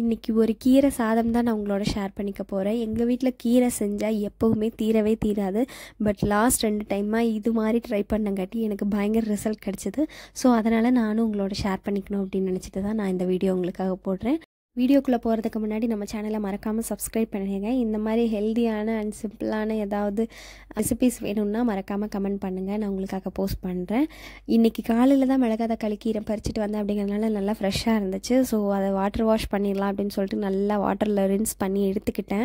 இன்றைக்கி ஒரு கீரை சாதம் தான் நான் உங்களோட ஷேர் பண்ணிக்க போகிறேன் எங்கள் வீட்டில் கீரை செஞ்சால் எப்போவுமே தீரவே தீராது பட் லாஸ்ட் ரெண்டு டைமாக இது மாதிரி ட்ரை பண்ணங்காட்டி எனக்கு பயங்கர ரிசல்ட் கிடச்சிது ஸோ அதனால் நானும் உங்களோட ஷேர் பண்ணிக்கணும் அப்படின்னு நினச்சிட்டு தான் நான் இந்த வீடியோ உங்களுக்காக போடுறேன் வீடியோக்குள்ளே போகிறதுக்கு முன்னாடி நம்ம சேனலை மறக்காமல் சப்ஸ்கிரைப் பண்ணுங்க இந்த மாதிரி ஹெல்த்தியான அண்ட் சிம்பிளான ஏதாவது ரெசிபிஸ் வேணும்னா மறக்காமல் கமெண்ட் பண்ணுங்கள் நான் உங்களுக்காக போஸ்ட் பண்ணுறேன் இன்றைக்கி காலையில் தான் மிளகா தக்காளி கீரை பறிச்சுட்டு வந்தேன் அப்படிங்கிறதுனால நல்லா ஃப்ரெஷ்ஷாக இருந்துச்சு ஸோ அதை வாட்டர் வாஷ் பண்ணிடலாம் அப்படின்னு சொல்லிட்டு நல்லா வாட்டரில் ரின்ஸ் பண்ணி எடுத்துக்கிட்டேன்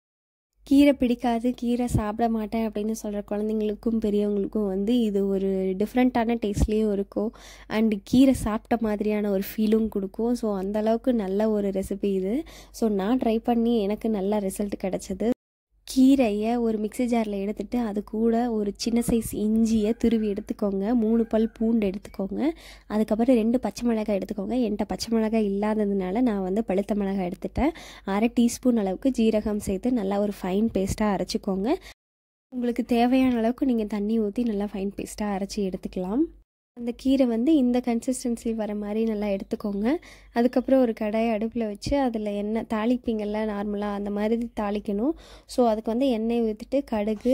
கீரை பிடிக்காது கீரை சாப்பிட மாட்டேன் அப்படின்னு சொல்கிற குழந்தைங்களுக்கும் பெரியவங்களுக்கும் வந்து இது ஒரு டிஃப்ரெண்ட்டான டேஸ்ட்லேயும் இருக்கும் அண்ட் கீரை சாப்பிட்ட மாதிரியான ஒரு ஃபீலும் கொடுக்கும் ஸோ அந்தளவுக்கு நல்ல ஒரு ரெசிபி இது ஸோ நான் ட்ரை பண்ணி எனக்கு நல்ல ரிசல்ட் கிடச்சிது கீரையை ஒரு மிக்சி ஜாரில் எடுத்துகிட்டு அது கூட ஒரு சின்ன சைஸ் இஞ்சியை துருவி எடுத்துக்கோங்க மூணு பல் பூண்டு எடுத்துக்கோங்க அதுக்கப்புறம் ரெண்டு பச்சை மிளகாய் எடுத்துக்கோங்க என்கிட்ட பச்சை மிளகாய் இல்லாததுனால நான் வந்து பழுத்த மிளகாய் எடுத்துட்டேன் அரை டீஸ்பூன் அளவுக்கு ஜீரகம் சேர்த்து நல்லா ஒரு ஃபைன் பேஸ்ட்டாக அரைச்சிக்கோங்க உங்களுக்கு தேவையான அளவுக்கு நீங்கள் தண்ணி ஊற்றி நல்லா ஃபைன் பேஸ்ட்டாக அரைச்சி எடுத்துக்கலாம் அந்த கீரை வந்து இந்த கன்சிஸ்டன்சி வர மாதிரி நல்லா எடுத்துக்கோங்க அதுக்கப்புறம் ஒரு கடாயை அடுப்பில் வச்சு அதில் எண்ணெய் தாளிப்பீங்கள்ல நார்மலாக அந்த மாதிரி தாளிக்கணும் ஸோ அதுக்கு வந்து எண்ணெய் ஊற்றிட்டு கடுகு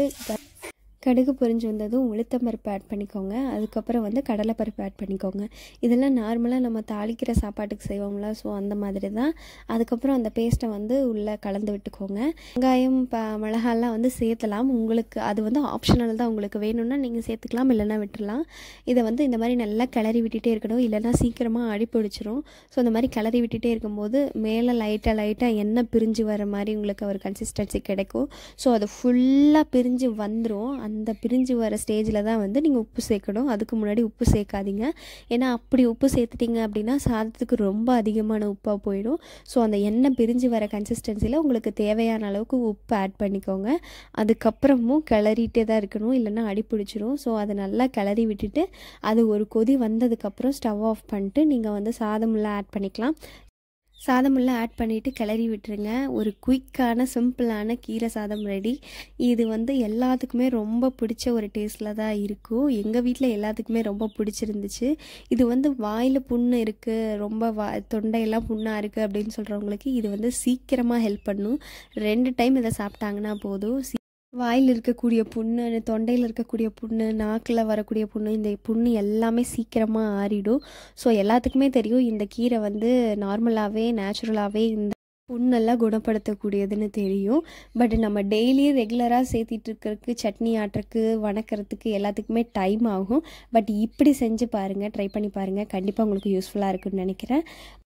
கடுகு பொரிஞ்சு வந்ததும் உளுத்தம்பருப்பு ஆட் பண்ணிக்கோங்க அதுக்கப்புறம் வந்து கடலைப்பருப்பு ஆட் பண்ணிக்கோங்க இதெல்லாம் நார்மலாக நம்ம தாளிக்கிற சாப்பாட்டுக்கு செய்வோம்ல ஸோ அந்த மாதிரி தான் அதுக்கப்புறம் அந்த பேஸ்ட்டை வந்து உள்ளே கலந்து விட்டுக்கோங்க வெங்காயம் ப மிளகாலாம் வந்து சேர்த்தலாம் உங்களுக்கு அது வந்து ஆப்ஷனல் தான் உங்களுக்கு வேணும்னா நீங்கள் சேர்த்துக்கலாம் இல்லைன்னா விட்டுடலாம் இதை வந்து இந்த மாதிரி நல்லா கிளறி விட்டுட்டே இருக்கணும் இல்லைன்னா சீக்கிரமாக அடி பிடிச்சிரும் ஸோ இந்த மாதிரி கிளறி விட்டுட்டே இருக்கும்போது மேலே லைட்டாக லைட்டாக எண்ணெய் பிரிஞ்சு வர மாதிரி உங்களுக்கு ஒரு கன்சிஸ்டன்சி கிடைக்கும் ஸோ அது ஃபுல்லாக பிரிஞ்சு வந்துடும் அந்த பிரிஞ்சு வர ஸ்டேஜில் தான் வந்து நீங்கள் உப்பு சேர்க்கணும் அதுக்கு முன்னாடி உப்பு சேர்க்காதீங்க ஏன்னா அப்படி உப்பு சேர்த்துட்டிங்க அப்படின்னா சாதத்துக்கு ரொம்ப அதிகமான உப்பாக போயிடும் ஸோ அந்த எண்ணெய் பிரிஞ்சு வர கன்சிஸ்டன்சியில் உங்களுக்கு தேவையான அளவுக்கு உப்பு ஆட் பண்ணிக்கோங்க அதுக்கப்புறமும் கிளறிட்டே தான் இருக்கணும் இல்லைன்னா அடி பிடிச்சிரும் ஸோ அதை நல்லா கிளறி விட்டுட்டு அது ஒரு கொதி வந்ததுக்கப்புறம் ஸ்டவ் ஆஃப் பண்ணிட்டு நீங்கள் வந்து சாதமெல்லாம் ஆட் பண்ணிக்கலாம் சாதமெல்லாம் ஆட் பண்ணிவிட்டு கிளறி விட்டுருங்க ஒரு குயிக்கான சிம்பிளான கீரை சாதம் ரெடி இது வந்து எல்லாத்துக்குமே ரொம்ப பிடிச்ச ஒரு டேஸ்ட்டில் தான் இருக்கும் எங்கள் வீட்டில் எல்லாத்துக்குமே ரொம்ப பிடிச்சிருந்துச்சு இது வந்து வாயில் புண்ணு இருக்குது ரொம்ப வா தொண்டையெல்லாம் புண்ணாக இருக்குது அப்படின்னு சொல்கிறவங்களுக்கு இது வந்து சீக்கிரமாக ஹெல்ப் பண்ணும் ரெண்டு டைம் இதை சாப்பிட்டாங்கன்னா போதும் வாயில் இருக்கக்கூடிய புண்ணு தொண்டையில் இருக்கக்கூடிய புண்ணு நாக்கில் வரக்கூடிய புண்ணு இந்த புண்ணு எல்லாமே சீக்கிரமாக ஆறிடும் ஸோ எல்லாத்துக்குமே தெரியும் இந்த கீரை வந்து நார்மலாகவே நேச்சுரலாகவே இந்த புண்ணெல்லாம் குணப்படுத்தக்கூடியதுன்னு தெரியும் பட் நம்ம டெய்லி ரெகுலராக சேர்த்திட்டு இருக்கிறதுக்கு சட்னி ஆட்டுறதுக்கு வணக்கிறதுக்கு எல்லாத்துக்குமே டைம் ஆகும் பட் இப்படி செஞ்சு பாருங்கள் ட்ரை பண்ணி பாருங்கள் கண்டிப்பாக உங்களுக்கு யூஸ்ஃபுல்லாக இருக்குன்னு நினைக்கிறேன்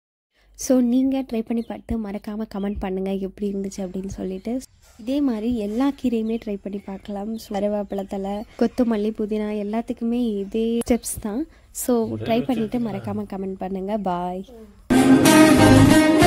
ஸோ நீங்கள் ட்ரை பண்ணி பார்த்து மறக்காமல் கமெண்ட் பண்ணுங்கள் எப்படி இருந்துச்சு அப்படின்னு சொல்லிட்டு இதே மாதிரி எல்லா கீரையுமே ட்ரை பண்ணி பார்க்கலாம் கருவேப்பிலத்தலை கொத்தமல்லி புதினா எல்லாத்துக்குமே இதே ஸ்டெப்ஸ் தான் ஸோ ட்ரை பண்ணிவிட்டு மறக்காமல் கமெண்ட் பண்ணுங்கள் பாய்